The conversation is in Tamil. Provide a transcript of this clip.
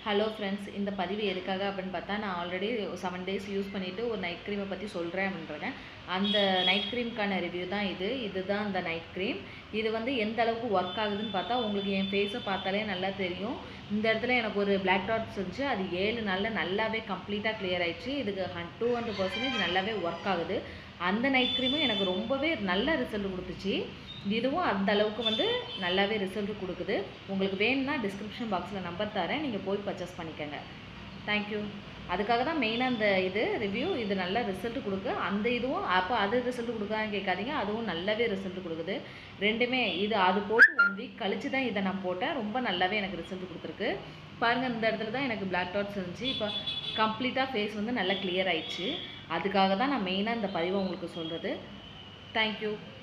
ஹலோ ஃப்ரெண்ட்ஸ் இந்த பதிவு எதுக்காக அப்படின்னு பார்த்தா நான் ஆல்ரெடி செவன் டேஸ் யூஸ் பண்ணிவிட்டு ஒரு நைட் க்ரீமை பற்றி சொல்கிறேன் அப்படின்றேன் அந்த நைட் க்ரீம்க்கான ரிவ்யூ தான் இது இதுதான் அந்த நைட் க்ரீம் இது வந்து எந்த அளவுக்கு ஒர்க் ஆகுதுன்னு பார்த்தா உங்களுக்கு என் ஃபேஸை பார்த்தாலே நல்லா தெரியும் இந்த இடத்துல எனக்கு ஒரு பிளாக் டாட்ஸ் இருந்துச்சு அது ஏழு நாளில் நல்லாவே கம்ப்ளீட்டாக கிளியர் ஆயிடுச்சு இதுக்கு ஹன் டூ ஹண்ட்ரட் பர்சன்டேஜ் நல்லாவே ஒர்க் ஆகுது அந்த நைட் க்ரீமும் எனக்கு ரொம்பவே நல்ல ரிசல்ட் கொடுத்துச்சு இதுவும் அந்த அளவுக்கு வந்து நல்லாவே ரிசல்ட் கொடுக்குது உங்களுக்கு வேணும்னா டிஸ்கிரிப்ஷன் பாக்ஸில் நம்பர் தரேன் நீங்கள் போய் பர்ச்சேஸ் பண்ணிக்கோங்க தேங்க்யூ அதுக்காக தான் மெயினாக அந்த இது ரிவ்யூ இது நல்ல ரிசல்ட் கொடுக்கு அந்த இதுவும் அப்போ அது ரிசல்ட் கொடுக்கான்னு கேட்காதீங்க அதுவும் நல்லாவே ரிசல்ட் கொடுக்குது ரெண்டுமே இது அது போட்டு ஒன் வீக் கழிச்சு தான் இதை நான் போட்டேன் ரொம்ப நல்லாவே எனக்கு ரிசல்ட் கொடுத்துருக்கு பாருங்கள் இந்த இடத்துல தான் எனக்கு பிளாக் டாட்ஸ் இருந்துச்சு இப்போ கம்ப்ளீட்டாக ஃபேஸ் வந்து நல்லா கிளியர் ஆயிடுச்சு அதுக்காக தான் நான் மெயினாக இந்த பதிவை உங்களுக்கு சொல்கிறது தேங்க்யூ